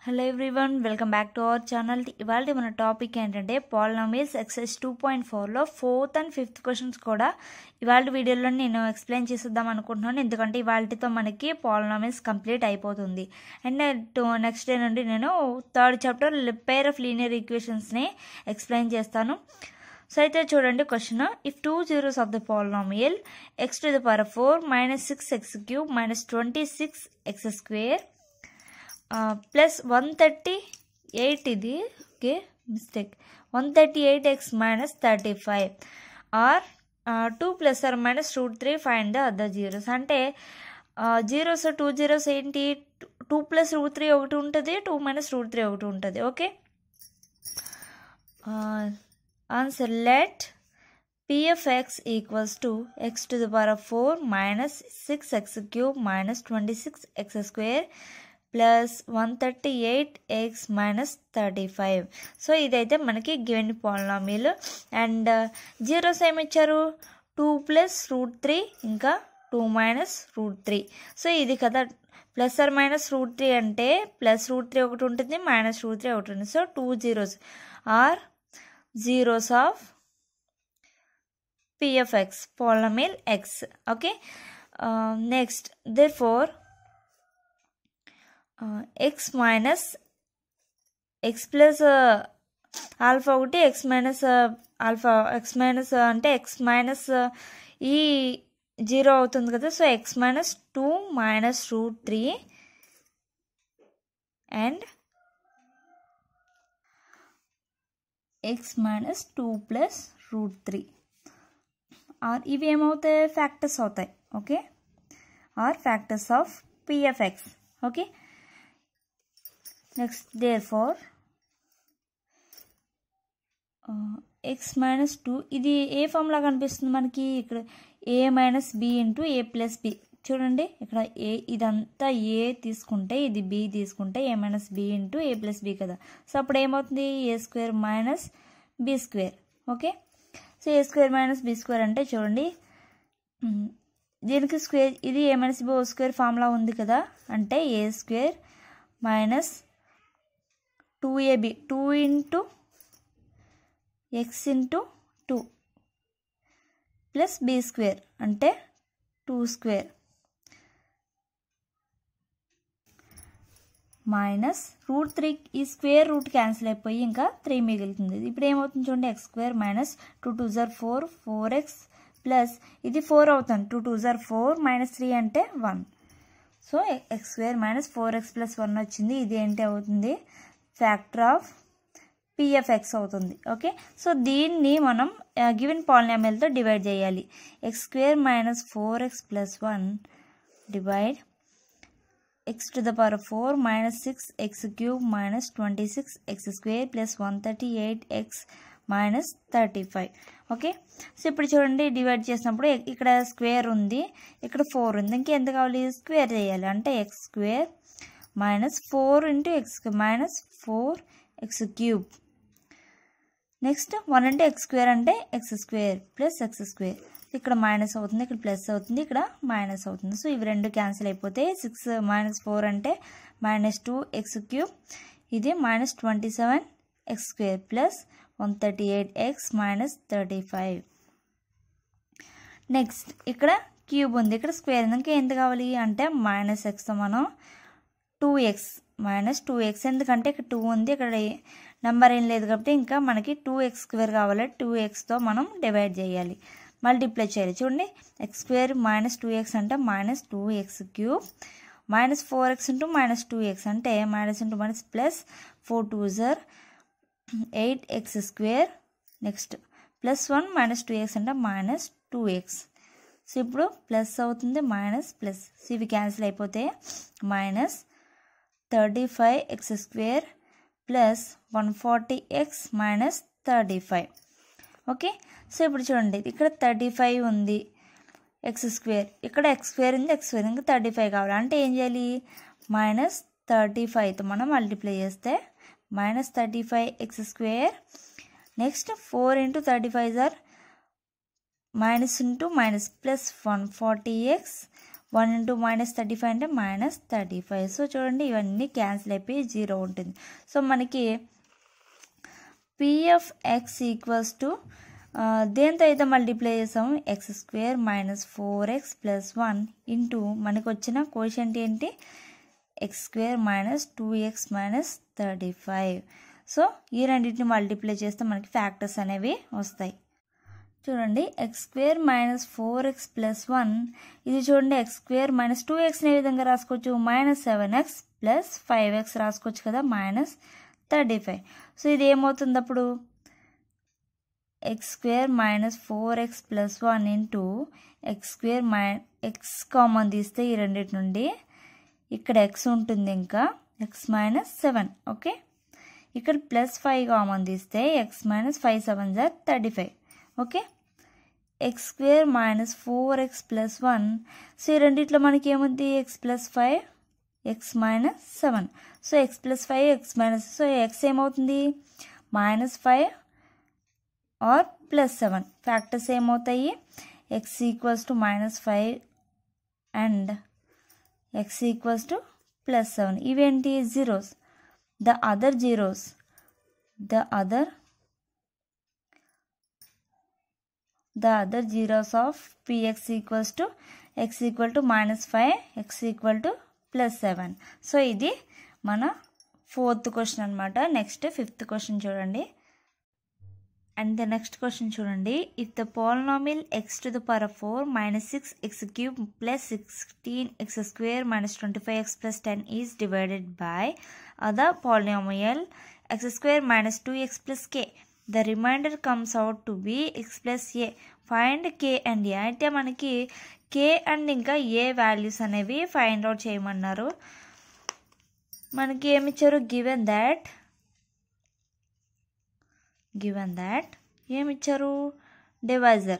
hello everyone welcome back to our channel ఇవాళ మన topic ఏంటంటే పాలినామిల్స్ ఎక్సైజ్ టూ పాయింట్ ఫోర్లో ఫోర్త్ అండ్ ఫిఫ్త్ క్వశ్చన్స్ కూడా ఇవాళ వీడియోలో నేను ఎక్స్ప్లెయిన్ చేసేద్దాం అనుకుంటున్నాను ఎందుకంటే ఇవాళతో మనకి పాలినామిల్స్ కంప్లీట్ అయిపోతుంది అండ్ నెక్స్ట్ డే నుండి నేను third chapter pair of linear ఈక్వేషన్స్ని ఎక్స్ప్లెయిన్ చేస్తాను సో అయితే చూడండి question if two zeros of the polynomial x to the power four minus six x cube minus twenty six x square plus one thirty eight ఇది okay mistake one thirty eight x minus thirty five are two plus or minus root three ఫైవ్ the other zeros అంటే zeros two zeros ఏంటి two plus root three ఒకటి ఉంటుంది two minus root three ఒకటి ఉంటుంది okay answer let pfx equals to x to the power of 4 minus 6x cube minus 26x square plus one thirty eight x minus thirty five so ఇదైతే మనకి given polynomial and zeros ఏమి ఇచ్చారు two plus root three ఇంకా two minus root three so ఇది కదా plus or minus root three అంటే plus root three ఒకటి ఉంటుంది మైనస్ రూట్ త్రీ ఒకటి ఉంటుంది so two zeros are zeros of pfx polynomial x okay uh, next therefore uh, x minus x plus uh, alpha ఒకటి x minus alpha x minus అంటే x minus ఈ zero అవుతుంది కదా so x minus two minus root three and x minus two plus root three are ఇవి ఏమవుతాయి factors అవుతాయి okay are factors of p f x okay next therefore x minus two ఇది ఏ ఫామ్లా కనిపిస్తుంది మనకి ఇక్కడ a minus b into a plus b చూడండి ఇక్కడ ఏ ఇదంతా ఏ తీసుకుంటే ఇది బి తీసుకుంటే a minus b into a plus b కదా సో అప్పుడు ఏమవుతుంది a square minus b square okay so a square minus b square అంటే చూడండి దీనికి స్క్వేర్ ఇది a minus b whole square formula ఉంది కదా అంటే a square minus two a b two into x into two plus b square అంటే two square minus root three ఈ square root cancel అయిపోయి ఇంకా త్రీ మిగులుతుంది ఇప్పుడు ఏమవుతుంది చూడండి x square minus two two are four four x plus ఇది four అవుతుంది two two are four minus three అంటే one so x square minus four x plus one వచ్చింది ఇది ఏంటి అవుతుంది ఫ్యాక్టర్ ఆఫ్ పిఎఫ్ఎక్స్ అవుతుంది ఓకే సో దీన్ని మనం గివెన్ పాలినామిల్తో డివైడ్ చేయాలి x square minus four x plus one divide x to the power of 4 minus 6 x cube minus 26 x square plus 138 x minus thirty five okay so ఇప్పుడు చూడండి divide చేసినప్పుడు ఇక్కడ square ఉంది ఇక్కడ ఫోర్ ఉంది ఇంక ఎంత కావాలి స్క్వేర్ చేయాలి అంటే x square minus four into x minus four x cube next one అంటే ఎక్స్ స్క్వేర్ అంటే x square plus x square ఇక్కడ మైనస్ అవుతుంది ఇక్కడ ప్లస్ అవుతుంది ఇక్కడ మైనస్ అవుతుంది సో ఇవి రెండు క్యాన్సిల్ అయిపోతే సిక్స్ మైనస్ ఫోర్ అంటే మైనస్ టూ ఎక్స్ క్యూబ్ ఇది minus twenty seven x square plus one thirty eight x minus thirty five next ఇక్కడ క్యూబ్ ఉంది ఇక్కడ స్క్వేర్ ఇంకా ఎంత కావాలి అంటే మైనస్ ఎక్స్తో మనం two x minus two x ఎందుకంటే ఇక్కడ టూ ఉంది ఇక్కడ నెంబర్ ఏం లేదు కాబట్టి ఇంకా మనకి టూ ఎక్స్ స్క్వేర్ కావాలి టూ ఎక్స్తో మనం డివైడ్ చేయాలి మల్టిప్లై చేయాలి చూడండి x square minus two x అంటే minus two x cube minus four x into minus two x అంటే minus into minus plus four two are eight x square next plus one minus two x అంటే minus two x so ఇప్పుడు plus అవుతుంది minus plus so ఇవి cancel అయిపోతే minus thirty five x square plus one forty x minus thirty five okay so ఇప్పుడు చూడండి ఇక్కడ thirty five ఉంది x square ఇక్కడ ఎక్స్ స్క్వేర్ ఉంది ఎక్స్ స్క్వేర్ ఇంకా థర్టీ ఫైవ్ కావాలి అంటే ఏం చేయాలి మైనస్ థర్టీ ఫైవ్తో మనం మల్టిప్లై చేస్తే minus thirty five x square next four into thirty five are minus into minus plus one forty x one into minus thirty five అంటే minus thirty five so చూడండి ఇవన్నీ cancel అయిపోయి zero ఉంటుంది so మనకి PF X equals to దేంతో అయితే multiply చేసాము x square minus four x plus one into మనకు వచ్చిన కోషంట్ ఏంటి x square minus two x minus thirty five so ఈ రెండింటిని మల్టిప్లై చేస్తే మనకి ఫ్యాక్టర్స్ అనేవి వస్తాయి చూడండి x square minus four x plus one ఇది చూడండి ఎక్స్ స్క్వేర్ మైనస్ టూ ఎక్స్ని ఏ విధంగా రాసుకోవచ్చు minus seven x plus five x రాసుకోవచ్చు కదా మైనస్ థర్టీ ఫైవ్ సో ఇది ఏమవుతుంది అప్పుడు x square minus four x plus one into x square my x common తీస్తే ఈ రెండింటి నుండి ఇక్కడ ఎక్స్ ఉంటుంది ఇంకా ఎక్స్ మైనస్ సెవెన్ ఓకే ఇక్కడ ప్లస్ ఫైవ్ కామన్ తీస్తే x minus five seven are thirty five okay x square minus four x plus one so ఈ రెండిట్లో మనకి ఏముంది x plus five x minus seven so x plus five x minus so x ఏమవుతుంది minus five or plus seven factors ఏమవుతాయి x equals to minus five and x equals to plus seven ఇవేంటి zeros the other zeros the other the other zeros of px equals to x equal to minus 5 x equal to plus 7 so ఇది మన fourth question అనమాట next fifth question చూడండి and the next question చూడండి if the polynomial x to the power four minus six x cube plus sixteen x square minus twenty five x plus ten is divided by other polynomial x square minus two x plus k the remainder comes out to be x plus a find k and a అయితే మనకి k and ఇంకా a values అనేవి find out చేయమన్నారు మనకి ఏమి ఇచ్చారు given that given that ఏమి ఇచ్చారు డివైజర్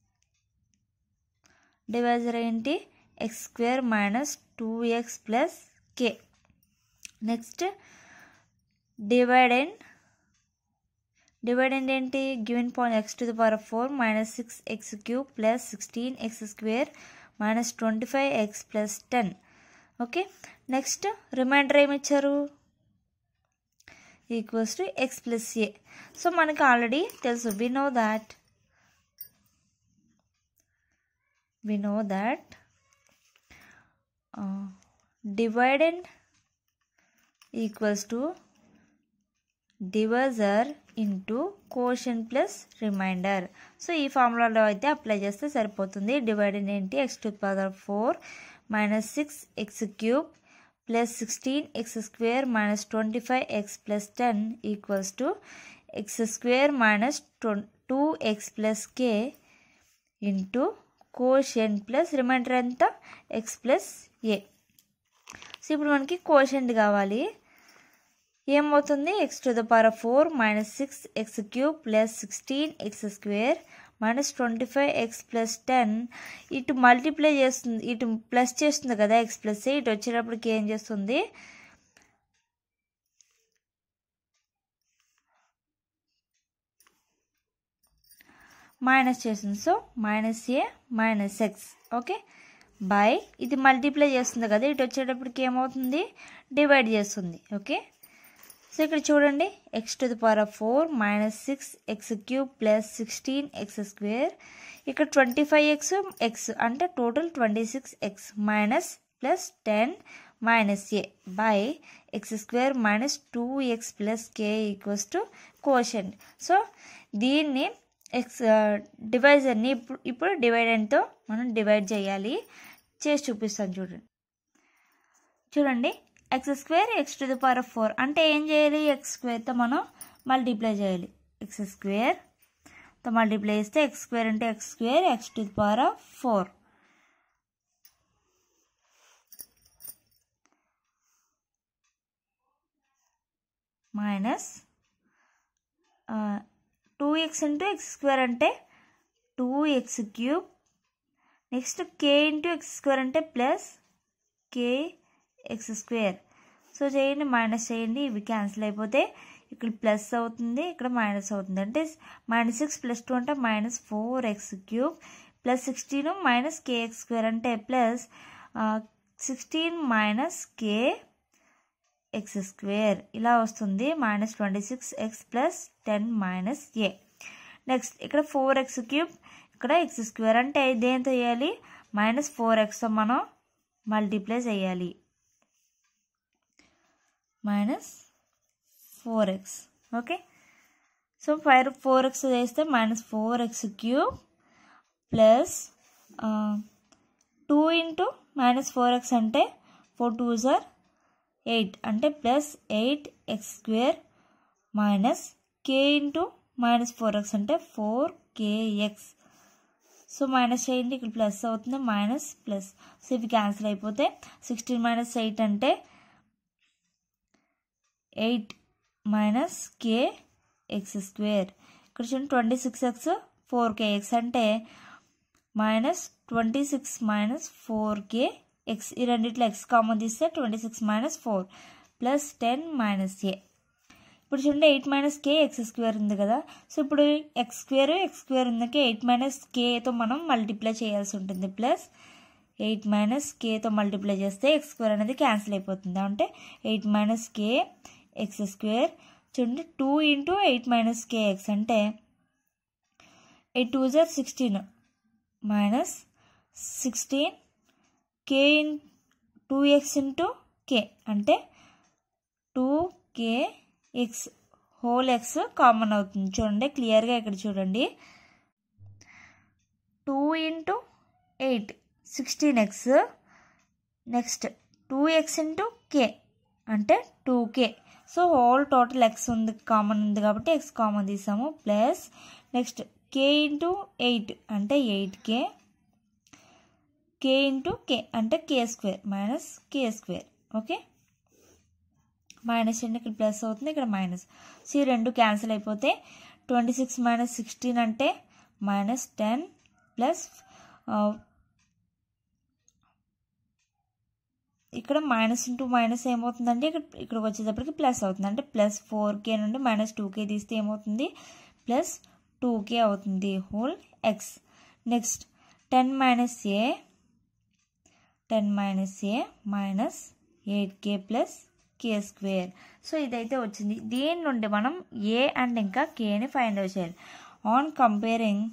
డివైజర్ ఏంటి x square minus two x plus k next dividend dividend ఏంటి given point x to the power four minus six x cube plus sixteen x square minus twenty five x plus ten okay next remainder ఏమి ఇచ్చారు equals to x plus a so మనకి already తెలుసు we know that we know that dividend equals to divisor into quotient plus remainder so ఈ ఫార్ములాలో అయితే apply చేస్తే సరిపోతుంది divided ఏంటి x to power four minus six x cube plus sixteen x square minus twenty five x plus ten equals to x square minus two x plus k into quotient plus remainder ఎంత x plus a so ఇప్పుడు మనకి quotient కావాలి ఏమవుతుంది x to the power four minus six x cube plus sixteen x square minus twenty five x plus ten ఇటు multiply చేస్తుంది ఇటు plus చేస్తుంది కదా ఎక్స్ ప్లస్ ఇటు వచ్చేటప్పటికి ఏం చేస్తుంది మైనస్ చేస్తుంది so minus a minus x okay by ఇది మల్టిప్లై చేస్తుంది కదా ఇటు వచ్చేటప్పటికి ఏమవుతుంది డివైడ్ చేస్తుంది ఓకే సో ఇక్కడ చూడండి x to the power of four minus six x cube plus sixteen x square ఇక్కడ ట్వంటీ ఫైవ్ ఎక్స్ ఎక్స్ అంటే total twenty six x minus plus ten minus a by x square minus two x plus k equals to quotient so దీన్ని x డివైజర్ని ఇప్పుడు ఇప్పుడు డివైడెంట్తో మనం divide చేయాలి చేసి చూపిస్తాను చూడండి చూడండి x square x to the power of four అంటే ఏం చేయాలి ఎక్స్ స్క్వేర్తో మనం మల్టిప్లై చేయాలి ఎక్స్ స్క్వేర్తో మల్టిప్లై చేస్తే ఎక్స్ స్క్వేర్ అంటే x square x to the power of four minus two x into x square అంటే two x cube next k into x square అంటే plus k x square so చేయండి minus చేయండి ఇవి cancel అయిపోతే ఇక్కడ plus అవుతుంది ఇక్కడ మైనస్ అవుతుంది అంటే మైనస్ సిక్స్ ప్లస్ టూ అంటే minus four x cube plus sixteen minus k x square అంటే plus sixteen minus k x square ఇలా వస్తుంది minus twenty six x plus ten minus a next ఇక్కడ four x cube ఇక్కడ x square అంటే దేంతో చేయాలి minus four ఎక్స్తో మనం మల్టిప్లై చేయాలి minus four x okay so five four x చేస్తే minus four x cube plus two into minus four x అంటే ఫోర్ టూ జార్ ఎయిట్ అంటే plus eight x square minus k into minus four x అంటే four k x so minus చేయండి ఇక్కడ plus అవుతుంది minus plus so ఇవి cancel అయిపోతే sixteen minus eight అంటే eight minus k x square ఇక్కడ చూడండి twenty six x four k x అంటే minus twenty six minus four k x ఈ రెండిట్లో ఎక్స్ కామన్ తీస్తే twenty six minus four plus ten minus ఏ ఇప్పుడు చూడండి eight minus k x square ఉంది కదా సో ఇప్పుడు ఎక్స్ స్క్వేర్ ఎక్స్ స్క్వేర్ ఉందకే ఎయిట్ మైనస్ కేతో మనం మల్టిప్లై చేయాల్సి ఉంటుంది ప్లస్ ఎయిట్ మైనస్ కేతో మల్టిప్లై చేస్తే ఎక్స్ స్క్వేర్ అనేది క్యాన్సిల్ అయిపోతుంది అంటే eight minus k x square చూడండి two into eight minus k x అంటే eight two are sixteen minus sixteen k in two x into k అంటే two k x whole x common అవుతుంది చూడండి క్లియర్గా ఇక్కడ చూడండి two into eight sixteen x next two x into k అంటే two k so whole total x ఉంది common ఉంది కాబట్టి ఎక్స్ కామన్ తీసాము plus next k into eight అంటే eight k k into k అంటే k square minus k square okay minus అండి ఇక్కడ plus అవుతుంది ఇక్కడ మైనస్ సో ఈ రెండు క్యాన్సిల్ అయిపోతే ట్వంటీ సిక్స్ మైనస్ సిక్స్టీన్ అంటే మైనస్ టెన్ ప్లస్ ఇక్కడ మైనస్ ఇంటూ మైనస్ ఏమవుతుందంటే ఇక్కడ ఇక్కడికి వచ్చేటప్పటికి ప్లస్ అవుతుంది అంటే ప్లస్ ఫోర్ కే నుండి మైనస్ టూ కే తీస్తే ఏమవుతుంది ప్లస్ టూ కే అవుతుంది whole x next ten minus a ten minus a minus eight k plus k square so ఇదైతే వచ్చింది దీని నుండి మనం ఏ అండ్ ఇంకా కేని ఫైండ్ అవుట్ చేయాలి on comparing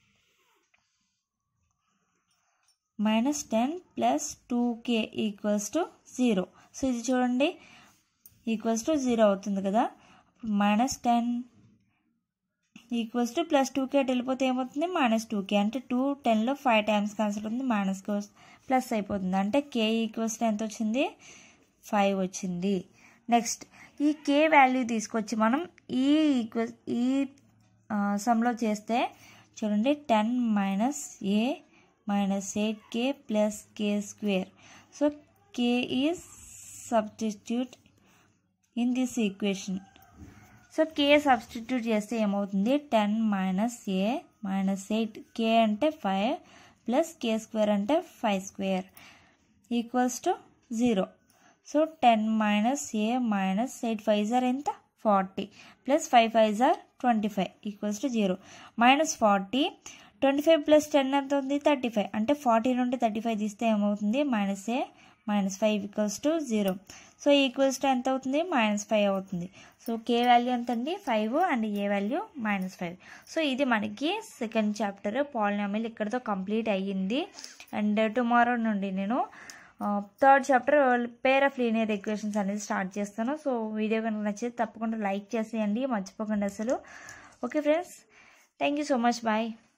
minus ten plus two k equals to zero so ఇది చూడండి ఈక్వల్స్ టు జీరో అవుతుంది కదా minus ten equals to plus two k వెళ్ళిపోతే ఏమవుతుంది మైనస్ టూ కే అంటే టూ టెన్లో ఫైవ్ టైమ్స్ క్యాన్సిల్ అవుతుంది మైనస్ ప్లస్ అయిపోతుంది అంటే కే ఈక్వల్స్ టు ఎంత వచ్చింది ఫైవ్ వచ్చింది నెక్స్ట్ ఈ కే వాల్యూ తీసుకొచ్చి మనం ఈ ఈక్వల్ ఈ సమ్లో చేస్తే చూడండి ten minus a minus eight k plus k square so k is substitute in this equation so k substitute చేస్తే ఏమవుతుంది ten minus a minus eight k అంటే ఫైవ్ ప్లస్ కే స్క్వేర్ అంటే five square equals to zero so ten minus a minus eight five are ఎంత forty plus five five are twenty five equals to zero minus forty twenty five plus ten ఎంత ఉంది thirty five అంటే forty నుండి thirty five తీస్తే ఏమవుతుంది minus a minus five equals to zero so equals to ఎంత అవుతుంది minus five అవుతుంది so k value ఎంత అండి five and a value minus five so ఇది మనకి సెకండ్ చాప్టర్ పాలినామిల్ ఇక్కడతో కంప్లీట్ అయ్యింది అండ్ టుమారో నుండి నేను third chapter pair of linear equations అనేది స్టార్ట్ చేస్తాను సో వీడియో కనుక నచ్చితే తప్పకుండా లైక్ చేసేయండి మర్చిపోకండి అసలు okay friends thank you so much bye